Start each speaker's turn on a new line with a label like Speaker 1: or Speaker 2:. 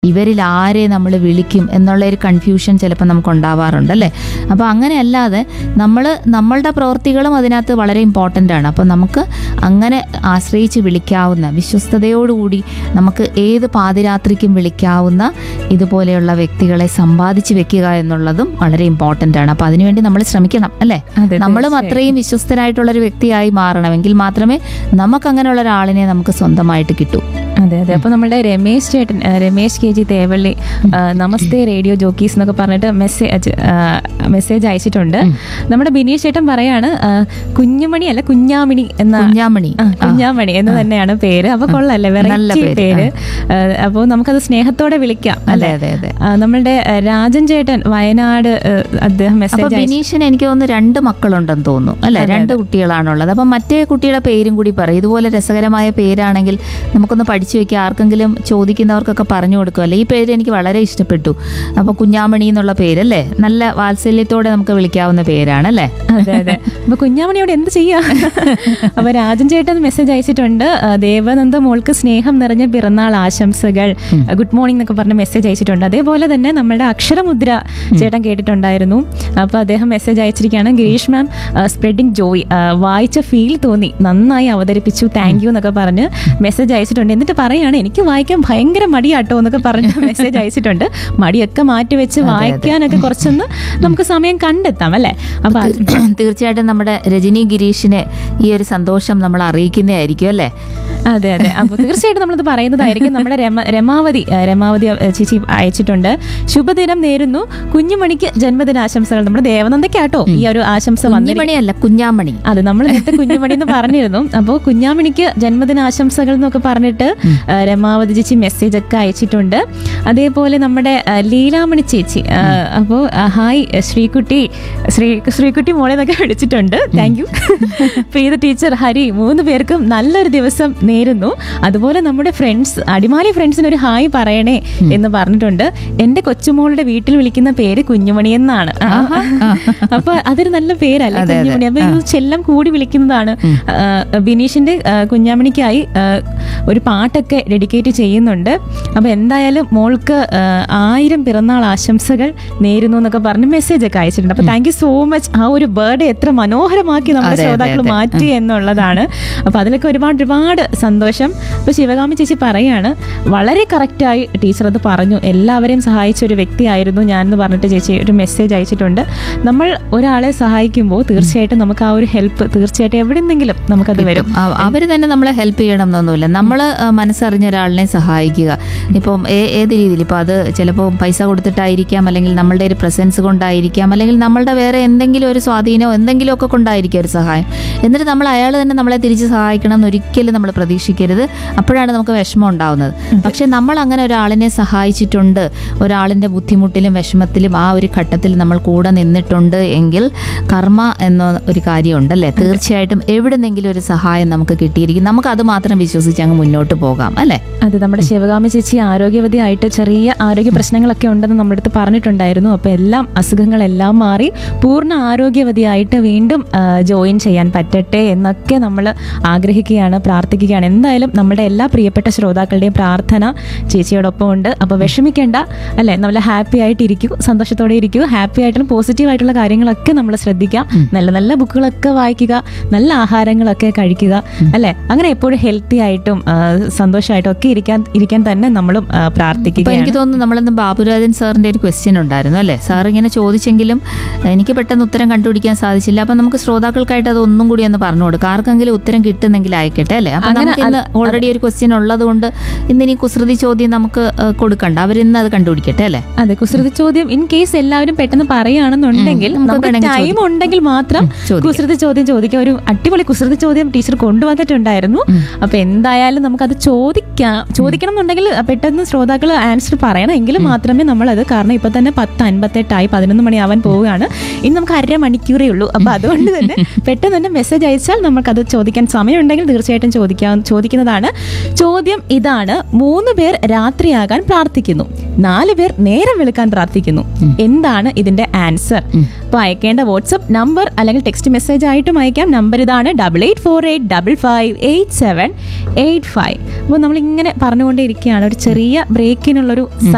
Speaker 1: ഇവരിൽ ആരെ നമ്മൾ വിളിക്കും എന്നുള്ള ഒരു കൺഫ്യൂഷൻ ചിലപ്പോൾ നമുക്ക് ഉണ്ടാവാറുണ്ട് അല്ലേ അപ്പോൾ അങ്ങനെ അല്ലാതെ നമ്മൾ നമ്മളുടെ പ്രവൃത്തികളും അതിനകത്ത് വളരെ ഇമ്പോർട്ടൻ്റ് ആണ് അപ്പോൾ നമുക്ക് അങ്ങനെ ആശ്രയിച്ച് വിളിക്കാവുന്ന വിശ്വസ്തയോടുകൂടി നമുക്ക് ഏത് പാതിരാത്രിക്കും വിളിക്കാവുന്ന ഇതുപോലെയുള്ള വ്യക്തികളെ സമ്പാദിച്ച് വെക്കുക എന്നുള്ളതും വളരെ ഇമ്പോർട്ടൻ്റ് ആണ് അപ്പോൾ അതിനുവേണ്ടി നമ്മൾ ശ്രമിക്കണം അല്ലേ
Speaker 2: അതെ,
Speaker 1: നമ്മളും
Speaker 2: തീർച്ചയായും.
Speaker 1: അത്രയും വിശ്വസ്തരായിട്ടുള്ള ഒരു വ്യക്തിയായി മാറണമെങ്കിൽ മാത്രമേ നമുക്ക് അങ്ങനെയുള്ള ഒരാളിനെ നമുക്ക് സ്വന്തമായിട്ട് കിട്ടൂ
Speaker 2: അതെ അതെ അപ്പൊ നമ്മുടെ രമേശ് ചേട്ടൻ ആ, രമേശ് കെ ജി തേവള്ളി ആ, നമസ്തേ റേഡിയോ ജോക്കീസ് എന്നൊക്കെ പറഞ്ഞിട്ട് മെസ്സേജ് മെസ്സേജ് അയച്ചിട്ടുണ്ട് നമ്മുടെ ബിനീഷ് ചേട്ടൻ പറയാണ് ആ, കുഞ്ഞുമണി അല്ല കുഞ്ഞാമണി എന്ന
Speaker 1: കുഞ്ഞാമണി
Speaker 2: ആ, കുഞ്ഞാമണി എന്ന് തന്നെയാണ് പേര് അപ്പൊ കൊള്ളല്ലേ
Speaker 1: നല്ല
Speaker 2: വെറൈറ്റി
Speaker 1: പേര്.
Speaker 2: പേര് അപ്പോൾ നമുക്കത് സ്നേഹത്തോടെ വിളിക്കാം
Speaker 1: അതെ അതെ അതെ
Speaker 2: ആ, നമ്മളുടെ ആ, രാജൻ ചേട്ടൻ വയനാട് ആ, അദ്ദേഹം
Speaker 1: അപ്പൊ
Speaker 2: മെസ്സേജ് അയച്ചു
Speaker 1: ബിനീഷിന് എനിക്ക് തോന്നുന്നു രണ്ട് മക്കളുണ്ടെന്ന് തോന്നുന്നു അല്ലെ രണ്ട് കുട്ടികളാണുള്ളത് അപ്പൊ മറ്റേ കുട്ടിയുടെ പേരും കൂടി പറയും ഇതുപോലെ രസകരമായ പേരാണെങ്കിൽ നമുക്കൊന്ന് പഠിച്ചു വെക്കുക ആർക്കെങ്കിലും ചോദിക്കുന്നവർക്കൊക്കെ പറഞ്ഞു കൊടുക്കുമല്ലേ ഈ പേര് എനിക്ക് വളരെ ഇഷ്ടപ്പെട്ടു അപ്പൊ കുഞ്ഞാമണി എന്നുള്ള പേരല്ലേ നല്ല വാത്സല്യത്തോടെ നമുക്ക് വിളിക്കാവുന്ന പേരാണ് അല്ലേ
Speaker 2: അതെ അതെ അപ്പൊ കുഞ്ഞാമണിയോട് എന്ത് ചെയ്യാ അപ്പൊ രാജൻ ചേട്ടൻ മെസ്സേജ് അയച്ചിട്ടുണ്ട് ആ, ദേവനന്ദ മോൾക്ക് സ്നേഹം നിറഞ്ഞ പിറന്നാൾ ആശംസകൾ ഗുഡ് മോർണിംഗ് എന്നൊക്കെ പറഞ്ഞ് മെസ്സേജ് അയച്ചിട്ടുണ്ട് അതേപോലെ തന്നെ നമ്മുടെ അക്ഷരമുദ്ര ചേട്ടൻ കേട്ടിട്ടുണ്ടായിരുന്നു അപ്പൊ അദ്ദേഹം മെസ്സേജ് അയച്ചിരിക്കുകയാണ് ഗിരീഷ് മാം സ്പ്രെഡിങ് ജോയ് ആ, വായിച്ച ഫീൽ തോന്നി നന്നായി അവതരിപ്പിച്ചു താങ്ക് യു എന്നൊക്കെ പറഞ്ഞ് മെസ്സേജ് അയച്ചിട്ടുണ്ട് എന്നിട്ട് പറയാണ് എനിക്ക് വായിക്കാൻ ഭയങ്കര മടിയാട്ടോ എന്നൊക്കെ പറഞ്ഞ് മെസ്സേജ് അയച്ചിട്ടുണ്ട് മടിയൊക്കെ മാറ്റി വെച്ച് വായിക്കാനൊക്കെ കുറച്ചൊന്ന് നമുക്ക് സമയം കണ്ടെത്താം അല്ലേ അപ്പൊ അത്
Speaker 1: തീർച്ചയായിട്ടും നമ്മുടെ രജനി ഗിരീഷിനെ ഈ ഒരു സന്തോഷം നമ്മൾ അറിയിക്കുന്നതായിരിക്കും അല്ലേ
Speaker 2: അതെ അതെ അപ്പൊ തീർച്ചയായിട്ടും നമ്മളത് പറയുന്നതായിരിക്കും നമ്മുടെ രമ രമാവതി ആ, രമാവതി ആ, ചേച്ചി അയച്ചിട്ടുണ്ട് ശുഭദിനം നേരുന്നു കുഞ്ഞുമണിക്ക് ജന്മദിനാശംസകൾ നമ്മുടെ ദേവനന്ദയ്ക്കാട്ടോ ഈ ഒരു ആശംസ വന്നിരിക്കുന്നത്
Speaker 1: കുഞ്ഞിമണിയല്ല കുഞ്ഞാമണി
Speaker 2: അതെ നമ്മൾ നേരത്തെ കുഞ്ഞുമണി എന്ന് പറഞ്ഞിരുന്നു അപ്പോൾ കുഞ്ഞാമണിക്ക് ജന്മദിനാശംസകൾ എന്നൊക്കെ പറഞ്ഞിട്ട് ആ, രമാവതി ചേച്ചി മെസ്സേജ് ഒക്കെ അയച്ചിട്ടുണ്ട് അതേപോലെ നമ്മുടെ ആ, ലീലാമണി ചേച്ചി അപ്പോൾ ഹായ് ശ്രീകുട്ടി ശ്രീ ശ്രീകുട്ടി മോളെ എന്നൊക്കെ വിളിച്ചിട്ടുണ്ട് thank you Preetha teacher Hari മൂന്ന് പേർക്കും നല്ലൊരു ദിവസം നേരുന്നു അതുപോലെ നമ്മുടെ ഫ്രണ്ട്സ് അടിമാലി ഫ്രണ്ട്സിന് ഒരു ഹായ് പറയണേ എന്ന് പറഞ്ഞിട്ടുണ്ട് എന്റെ കൊച്ചുമോളുടെ വീട്ടിൽ വിളിക്കുന്ന പേര് കുഞ്ഞുമണി എന്നാണ് അപ്പൊ അതൊരു നല്ല പേരല്ലേ
Speaker 1: അതെ, അതെ.
Speaker 2: കുഞ്ഞുമണി അപ്പൊ ഇത് ചെല്ലം കൂടി വിളിക്കുന്നതാണ് ആ, ബിനീഷിന്റെ ആ, കുഞ്ഞാമണിക്കായി ആ, ഒരു പാട്ടൊക്കെ ഡെഡിക്കേറ്റ് ചെയ്യുന്നുണ്ട് അപ്പൊ എന്തായാലും മോൾക്ക് ആ, ആയിരം പിറന്നാൾ ആശംസകൾ നേരുന്നു എന്നൊക്കെ പറഞ്ഞ് മെസ്സേജ് ഒക്കെ അയച്ചിട്ടുണ്ട് അപ്പൊ താങ്ക് യു സോ മച്ച് ആ ഒരു ബർത്ത്ഡേ എത്ര മനോഹരമാക്കി നമ്മുടെ
Speaker 1: അതെ, അതെ,
Speaker 2: ശ്രോതാക്കൾ
Speaker 1: അതെ.
Speaker 2: മാറ്റി എന്നുള്ളതാണ് അപ്പൊ അതിലൊക്കെ ഒരുപാട് ഒരുപാട് സന്തോഷം അപ്പൊ ശിവകാമി ചേച്ചി പറയാണ് വളരെ കറക്റ്റായി ടീച്ചർ അത് പറഞ്ഞു എല്ലാവരെയും സഹായിച്ച ഒരു വ്യക്തിയായിരുന്നു ഞാൻ എന്ന് പറഞ്ഞിട്ട് ചേച്ചി ഒരു മെസ്സേജ് അയച്ചിട്ടുണ്ട് നമ്മൾ ഒരാളെ സഹായിക്കുമ്പോൾ തീർച്ചയായിട്ടും നമുക്ക് ആ ഒരു ഹെൽപ്പ് തീർച്ചയായിട്ടും എവിടെ നിന്നെങ്കിലും നമുക്കത് വരും
Speaker 1: അവ- അവര് തന്നെ നമ്മളെ ഹെൽപ്പ് ചെയ്യണം എന്നൊന്നുമില്ല നമ്മൾ മനസ്സറിഞ്ഞ ഒരാളിനെ സഹായിക്കുക ഇപ്പം ഏ- ഏത് രീതിയിൽ ഇപ്പം അത് ചിലപ്പോൾ പൈസ കൊടുത്തിട്ടായിരിക്കാം അല്ലെങ്കിൽ നമ്മളുടെ ഒരു പ്രസൻസ് കൊണ്ടായിരിക്കാം അല്ലെങ്കിൽ നമ്മളുടെ വേറെ എന്തെങ്കിലും ഒരു സ്വാധീനമോ എന്തെങ്കിലും ഒക്കെ കൊണ്ടായിരിക്കും ഒരു സഹായം എന്നിട്ട് നമ്മൾ അയാൾ തന്നെ നമ്മളെ തിരിച്ച് സഹായിക്കണം എന്ന് ഒരിക്കലും നമ്മൾ പ്രതീക്ഷിക്കരുത് അപ്പോഴാണ് നമുക്ക് വിഷമം ഉണ്ടാവുന്നത് പക്ഷെ നമ്മൾ അങ്ങനെ ഒരാളിനെ സഹായിച്ചിട്ടുണ്ട് ഒരാളിൻ്റെ ബുദ്ധിമുട്ടിലും വിഷമത്തിലും ആ ഒരു ഘട്ടത്തിൽ നമ്മൾ കൂടെ നിന്നിട്ടുണ്ട് എങ്കിൽ കർമ്മ എന്ന ഒരു കാര്യമുണ്ടല്ലേ തീർച്ചയായിട്ടും എവിടുന്നെങ്കിലും ഒരു സഹായം നമുക്ക് കിട്ടിയിരിക്കും നമുക്ക് അത് മാത്രം വിശ്വസിച്ച് അങ്ങ് മുന്നോട്ട് പോകാം അല്ലേ
Speaker 2: അത് നമ്മുടെ ശിവകാമി ചേച്ചി ആരോഗ്യവതിയായിട്ട് ചെറിയ ആരോഗ്യ പ്രശ്നങ്ങളൊക്കെ ഉണ്ടെന്ന് നമ്മുടെ അടുത്ത് പറഞ്ഞിട്ടുണ്ടായിരുന്നു അപ്പോൾ എല്ലാം അസുഖങ്ങളെല്ലാം മാറി പൂർണ്ണ ആരോഗ്യവതിയായിട്ട് വീണ്ടും ജോയിൻ ചെയ്യാൻ പറ്റട്ടെ എന്നൊക്കെ നമ്മൾ ആഗ്രഹിക്കുകയാണ് പ്രാർത്ഥിക്കുകയാണ് എന്തായാലും നമ്മുടെ എല്ലാ പ്രിയപ്പെട്ട ശ്രോതാക്കളുടെയും പ്രാർത്ഥന ചേച്ചിയോടൊപ്പം ഉണ്ട് അപ്പോൾ വിഷമിക്കേണ്ട അല്ലേ നമ്മൾ ഹാപ്പി ആയിട്ട് ഇരിക്കൂ സന്തോഷത്തോടെ ഇരിക്കൂ ഹാപ്പി ആയിട്ടുള്ള പോസിറ്റീവ് ആയിട്ടുള്ള കാര്യങ്ങളൊക്കെ നമ്മൾ ശ്രദ്ധിക്കാം നല്ല നല്ല ബുക്കുകളൊക്കെ വായിക്കുക നല്ല ആഹാരങ്ങളൊക്കെ കഴിക്കുക അല്ലേ അങ്ങനെ എപ്പോഴും ഹെൽത്തി ആയിട്ടും ആ, സന്തോഷമായിട്ടും ഒക്കെ ഇരിക്കാൻ ഇരിക്കാൻ തന്നെ നമ്മളും ആ,
Speaker 1: ഇപ്പൊ
Speaker 2: പ്രാർത്ഥിക്കുകയാണ്
Speaker 1: എനിക്ക് തോന്നുന്നു നമ്മളിന്ന് ബാബുരാജൻ സാറിന്റെ ഒരു ക്വസ്റ്റ്യൻ ഉണ്ടായിരുന്നു അല്ലേ സാർ ഇങ്ങനെ ചോദിച്ചെങ്കിലും എനിക്ക് പെട്ടെന്ന് ഉത്തരം കണ്ടുപിടിക്കാൻ സാധിച്ചില്ല അപ്പൊ നമുക്ക് ശ്രോതാക്കൾക്കായിട്ട് അത് ഒന്നും കൂടി ഒന്ന് പറഞ്ഞു കൊടുക്കാം ആർക്കെങ്കിലും ഉത്തരം കിട്ടുന്നെങ്കിൽ അയക്കട്ടെ അല്ലേ അപ്പൊ
Speaker 2: അങ്ങനെ
Speaker 1: നമുക്ക് ഇന്ന് ഓൾറെഡി ഒരു ക്വസ്റ്റ്യൻ ഉള്ളത് കൊണ്ട് ഇന്ന് ഇനി കുസൃതി ചോദ്യം നമുക്ക് ഏഹ്, കൊടുക്കണ്ട അവരിന്ന് അത് കണ്ടുപിടിക്കട്ടെ അല്ലേ
Speaker 2: അതെ കുസൃതി ചോദ്യം ഇൻ കേസ് എല്ലാവരും പെട്ടെന്ന് പറയുകയാണെന്നുണ്ടെങ്കിൽ
Speaker 1: ഉം, നമുക്ക്
Speaker 2: നമുക്ക്
Speaker 1: വേണമെങ്കിൽ
Speaker 2: ടൈം ഉണ്ടെങ്കിൽ മാത്രം
Speaker 1: ചോദിക്കാം.
Speaker 2: കുസൃതി ചോദ്യം ചോദിക്കാം ഒരു അടിപൊളി കുസൃതി ചോദ്യം ടീച്ചർ കൊണ്ടുവന്നിട്ടുണ്ടായിരുന്നു അപ്പൊ എന്തായാലും നമുക്കത് ചോദിക്കാം ചോദിക്കണം എന്നുണ്ടെങ്കിൽ പെട്ടെന്ന് ശ്രോതാക്കൾ ആൻസർ പറയണം എങ്കിലും മാത്രമേ നമ്മൾ അത് കാരണം ഇപ്പൊ തന്നെ പത്ത് അൻപത്തെട്ടായി പതിനൊന്ന് മണിയാവാൻ പോവുകയാണ് ഇനി നമുക്ക് അര മണിക്കൂറേ ഉള്ളൂ അപ്പൊ അതുകൊണ്ട് തന്നെ പെട്ടെന്ന് തന്നെ മെസ്സേജ് അയച്ചാൽ നമുക്കത് ചോദിക്കാൻ സമയമുണ്ടെങ്കിൽ തീർച്ചയായിട്ടും ചോദിക്കാൻ ചോദിക്കുന്നതാണ് ചോദ്യം ഇതാണ് മൂന്ന് പേർ രാത്രിയാകാൻ പ്രാർത്ഥിക്കുന്നു നാല് പേർ നേരം വെളുക്കാൻ പ്രാർത്ഥിക്കുന്നു എന്താണ് ഇതിന്റെ ആൻസർ അപ്പൊ അയക്കേണ്ട വാട്സപ്പ് നമ്പർ അല്ലെങ്കിൽ ടെക്സ്റ്റ് മെസ്സേജ് ആയിട്ടും അയക്കാം നമ്പർ ഇതാണ് double eight four eight double five eight seven eight five അപ്പോൾ നമ്മൾ ഇങ്ങനെ പറഞ്ഞുകൊണ്ടേ ഇരിക്കുകയാണ് ഒരു ചെറിയ ബ്രേക്കിനുള്ളൊരു